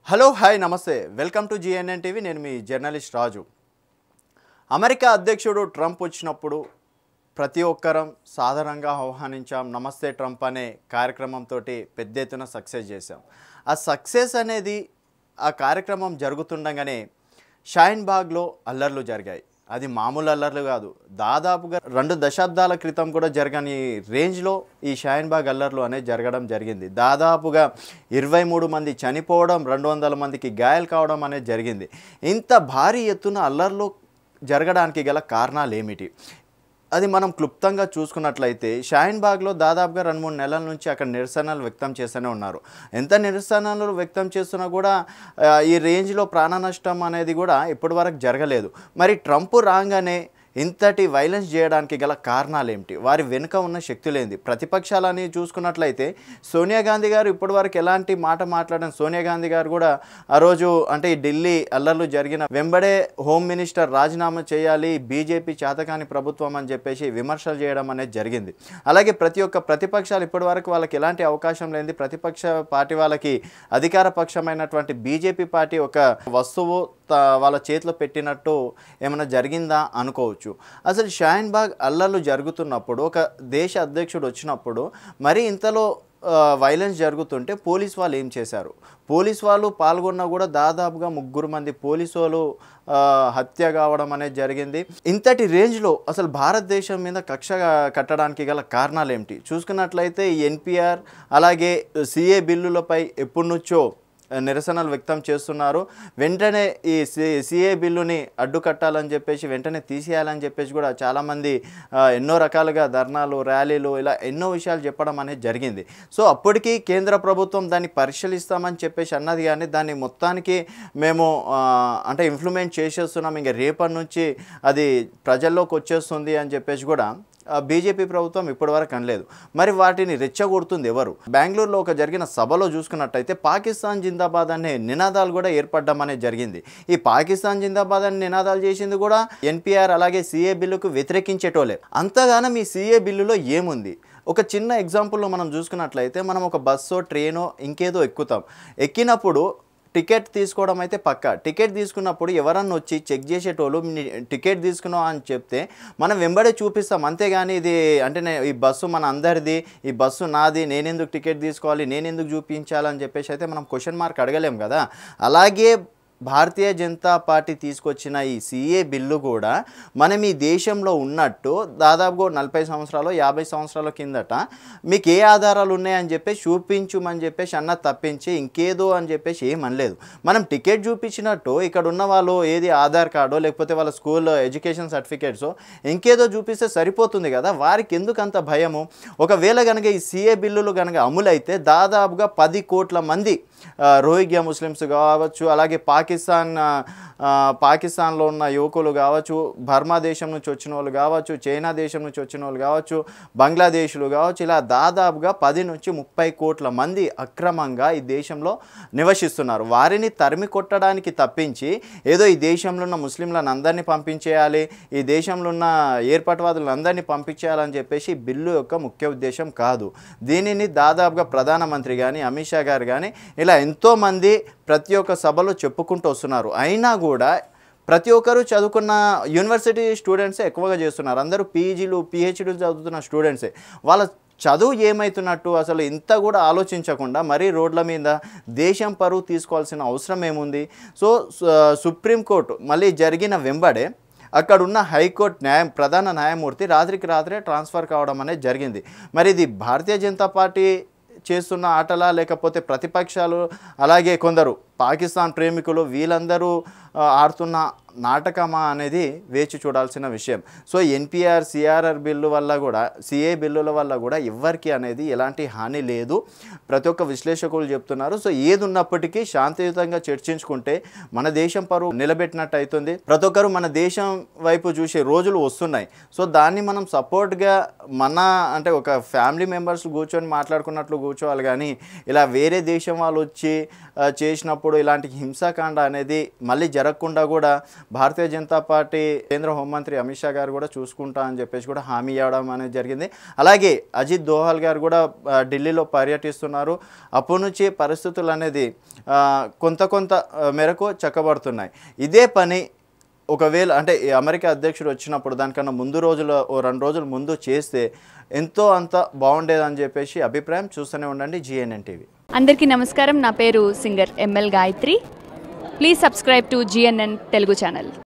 hello hi నమస్తే welcome to GNN TV నేను మీ జర్నలిస్ట్ రాజు అమెరికా అధ్యక్షుడు ట్రంప్ వచ్చినప్పుడు ప్రతి ఒక్కరం సాధారణంగా ఆహ్వానించాం నమస్తే ట్రంప్ అనే కార్యక్రమంతో పెద్ద ఎత్తున సక్సెస్ చేశాం ఆ సక్సెస్ అనేది ఆ కార్యక్రమం జరుగుతుండగానే షాయిన్ బాగ్లో అల్లర్లు జరిగాయి అది మామూలు అల్లర్లు కాదు దాదాపుగా రెండు దశాబ్దాల క్రితం కూడా జరగని రేంజ్లో ఈ షాయిన్ బాగ్ అల్లర్లు అనేది జరగడం జరిగింది దాదాపుగా ఇరవై మూడు మంది చనిపోవడం రెండు వందల మందికి గాయాలు కావడం అనేది జరిగింది ఇంత భారీ ఎత్తున అల్లర్లు జరగడానికి గల కారణాలు ఏమిటి అది మనం క్లుప్తంగా చూసుకున్నట్లయితే షాహిన్ బాగ్లో దాదాపుగా రెండు మూడు నెలల నుంచి అక్కడ నిరసనలు వ్యక్తం చేస్తూనే ఉన్నారు ఎంత నిరసనలు వ్యక్తం చేస్తున్నా కూడా ఆ, ఈ రేంజ్లో ప్రాణ నష్టం అనేది కూడా ఇప్పటి వరకు జరగలేదు మరి ట్రంప్ రాగానే ఇంతటి వైలెన్స్ చేయడానికి గల కారణాలు ఏమిటి వారి వెనుక ఉన్న శక్తులేంది ప్రతిపక్షాలని చూసుకున్నట్లయితే సోనియా గాంధీ గారు ఇప్పటివరకు ఎలాంటి మాట మాట్లాడిన సోనియా గాంధీ గారు కూడా ఆ రోజు అంటే ఈ ఢిల్లీ అల్లర్లు జరిగిన వెంబడే హోమ్ మినిస్టర్ రాజీనామా చేయాలి బీజేపీ చేతకాని ప్రభుత్వం అని చెప్పేసి విమర్శలు చేయడం అనేది జరిగింది అలాగే ప్రతి ఒక్క ప్రతిపక్షాలు ఇప్పటివరకు వాళ్ళకి ఎలాంటి అవకాశం లేనిది ప్రతిపక్ష పార్టీ వాళ్ళకి అధికార పక్షమైనటువంటి బీజేపీ పార్టీ ఒక వస్తువు త- వాళ్ళ చేతిలో పెట్టినట్టు ఏమైనా జరిగిందా అనుకోవచ్చు అసలు షాహిన్ బాగ్ అల్లర్లు జరుగుతున్నప్పుడు ఒక దేశ అధ్యక్షుడు వచ్చినప్పుడు మరి ఇంతలో ఆ, వైలెన్స్ జరుగుతుంటే పోలీస్ వాళ్ళు ఏం చేశారు పోలీస్ వాళ్ళు పాల్గొన్నా కూడా దాదాపుగా ముగ్గురు మంది పోలీసు వాళ్ళు ఆ, హత్య కావడం అనేది జరిగింది ఇంతటి రేంజ్లో అసలు భారతదేశం మీద కక్ష కట్టడానికి గల కారణాలు ఏమిటి చూసుకున్నట్లయితే ఈ ఎన్పిఆర్ అలాగే సిఏ బిల్లులపై ఎప్పటి నుంచో నిరసనలు వ్యక్తం చేస్తున్నారు వెంటనే ఈ సి సిఏ బిల్లుని అడ్డుకట్టాలని చెప్పేసి వెంటనే తీసేయాలని చెప్పేసి కూడా చాలామంది ఆ, ఎన్నో రకాలుగా ధర్నాలు ర్యాలీలు ఇలా ఎన్నో విషయాలు చెప్పడం అనేది జరిగింది సో అప్పటికి కేంద్ర ప్రభుత్వం దాన్ని పరిశీలిస్తామని చెప్పేసి అన్నది కానీ దాన్ని మొత్తానికి మేము ఆ, అంటే ఇంప్లిమెంట్ చేసేస్తున్నాం ఇంకా రేపటి నుంచి అది ప్రజల్లోకి వచ్చేస్తుంది అని చెప్పేసి కూడా ఆ, బీజేపీ ప్రభుత్వం ఇప్పటివరకు అనలేదు మరి వాటిని రెచ్చగొడుతుంది ఎవరు బెంగళూరులో ఒక జరిగిన సభలో చూసుకున్నట్టయితే పాకిస్తాన్ జిందాబాద్ అనే నినాదాలు కూడా ఏర్పడడం అనేది జరిగింది ఈ పాకిస్తాన్ జిందాబాద్ అనే నినాదాలు చేసింది కూడా ఎన్పిఆర్ అలాగే సిఏ బిల్లుకు వ్యతిరేకించేటోలే అంతగానం ఈ సిఏ బిల్లులో ఏముంది ఒక చిన్న ఎగ్జాంపుల్లో మనం చూసుకున్నట్లయితే మనం ఒక బస్సో ట్రైనో ఇంకేదో ఎక్కుతాం ఎక్కినప్పుడు టికెట్ తీసుకోవడం అయితే పక్క టికెట్ తీసుకున్నప్పుడు ఎవరన్నా వచ్చి చెక్ చేసేటోళ్ళు "నీ టికెట్ తీసుకున్నావు అని చెప్తే మనం వెంబడే చూపిస్తాం అంతేగాని ఇది అంటే నే- ఈ బస్సు మన అందరిది ఈ బస్సు నాది నేనెందుకు టికెట్ తీసుకోవాలి నేనెందుకు చూపించాలని చెప్పేసి అయితే మనం క్వశ్చన్ మార్క్ అడగలేం కదా అలాగే భారతీయ జనతా పార్టీ తీసుకొచ్చిన ఈ సిఏ బిల్లు కూడా మనం ఈ దేశంలో ఉన్నట్టు దాదాపుగా నలభై సంవత్సరాలు యాభై సంవత్సరాల కిందట మీకు ఏ ఆధారాలు ఉన్నాయని చెప్పేసి చూపించుమని చెప్పేసి అన్న తప్పించి ఇంకేదో అని చెప్పేసి ఏం అనలేదు మనం టికెట్ చూపించినట్టు ఇక్కడ ఉన్న వాళ్ళు ఏది ఆధార్ కార్డో లేకపోతే వాళ్ళ స్కూల్ ఎడ్యుకేషన్ సర్టిఫికేట్స్ ఇంకేదో చూపిస్తే సరిపోతుంది కదా వారికి ఎందుకు అంత భయము ఒకవేళ కనుక ఈ సిఏ బిల్లులు కనుక అమలైతే దాదాపుగా పది కోట్ల మంది ఆ, రోహింగ్యా ముస్లిమ్స్ కావచ్చు అలాగే పాకిస్తాన్ ఆ, ఆ, పాకిస్తాన్లో ఉన్న యువకులు కావచ్చు బర్మా దేశం నుంచి వచ్చిన వాళ్ళు కావచ్చు చైనా దేశం నుంచి వచ్చిన వాళ్ళు కావచ్చు బంగ్లాదేశ్లు కావచ్చు ఇలా దాదాపుగా పది నుంచి ముప్పై కోట్ల మంది అక్రమంగా ఈ దేశంలో నివసిస్తున్నారు వారిని తరిమి కొట్టడానికి తప్పించి ఏదో ఈ దేశంలో ఉన్న ముస్లింలను అందరినీ పంపించేయాలి ఈ దేశంలో ఉన్న ఏర్పాటువాదులను అందరినీ పంపించేయాలని చెప్పేసి ఈ బిల్లు యొక్క ముఖ్య ఉద్దేశం కాదు దీనిని దాదాపుగా ప్రధానమంత్రి కానీ అమిత్ షా గారు కానీ ఇలా ఎంతోమంది ప్రతి ఒక్క సభలో చెప్పుకుంటూ వస్తున్నారు అయినా కూడా ప్రతి ఒక్కరు చదువుకున్న యూనివర్సిటీ స్టూడెంట్సే ఎక్కువగా చేస్తున్నారు అందరూ పీజీలు పిహెచ్డీలు చదువుతున్న స్టూడెంట్సే వాళ్ళ చదువు ఏమవుతున్నట్టు అసలు ఇంత కూడా ఆలోచించకుండా మరీ రోడ్ల మీద దేశం పరువు తీసుకోవాల్సిన అవసరం ఏముంది సో సు- సుప్రీంకోర్టు మళ్ళీ జరిగిన వెంబడే అక్కడ ఉన్న హైకోర్టు న్యాయ ప్రధాన న్యాయమూర్తి రాత్రికి రాత్రే ట్రాన్స్ఫర్ కావడం అనేది జరిగింది మరి ఇది భారతీయ జనతా పార్టీ చేస్తున్న ఆటలా లేకపోతే ప్రతిపక్షాలు అలాగే కొందరు పాకిస్తాన్ ప్రేమికులు వీళ్ళందరూ ఆ, ఆడుతున్న నాటకమా అనేది వేచి చూడాల్సిన విషయం సో ఎన్పిఆర్ సిఆర్ఆర్ బిల్లు వల్ల కూడా సిఏ బిల్లుల వల్ల కూడా ఎవ్వరికి అనేది ఎలాంటి హాని లేదు ప్రతి ఒక్క విశ్లేషకులు చెప్తున్నారు సో ఏది ఉన్నప్పటికీ శాంతియుతంగా చర్చించుకుంటే మన దేశం పరువు నిలబెట్టినట్టు అవుతుంది ప్రతి ఒక్కరు మన దేశం వైపు చూసే రోజులు వస్తున్నాయి సో దాన్ని మనం సపోర్ట్గా మన అంటే ఒక ఫ్యామిలీ మెంబర్స్ కూర్చొని మాట్లాడుకున్నట్లు కూర్చోవాలి కానీ ఇలా వేరే దేశం వాళ్ళు వచ్చి ఆ, చేసినప్పుడు వచ్చినప్పుడు ఇలాంటి హింసాకాండ అనేది మళ్ళీ జరగకుండా కూడా భారతీయ జనతా పార్టీ కేంద్ర హోంమంత్రి అమిత్ షా గారు కూడా చూసుకుంటా అని చెప్పేసి కూడా హామీ ఇవ్వడం అనేది జరిగింది అలాగే అజిత్ దోహాల్ గారు కూడా ఆ, ఢిల్లీలో పర్యటిస్తున్నారు అప్పటి నుంచి పరిస్థితులు అనేది ఆ, కొంత కొంత ఆ, మేరకు చక్కబడుతున్నాయి ఇదే పని ఒకవేళ అంటే ఈ అమెరికా అధ్యక్షుడు వచ్చినప్పుడు దానికన్నా ముందు రోజుల ఓ రెండు రోజుల ముందు చేస్తే ఎంతో అంత బాగుండేదని చెప్పేసి అభిప్రాయం చూస్తూనే ఉండండి జిఎన్ఎన్ టీవీ అందరికీ నమస్కారం నా పేరు singer ML Gayathri please subscribe to GNN Telugu channel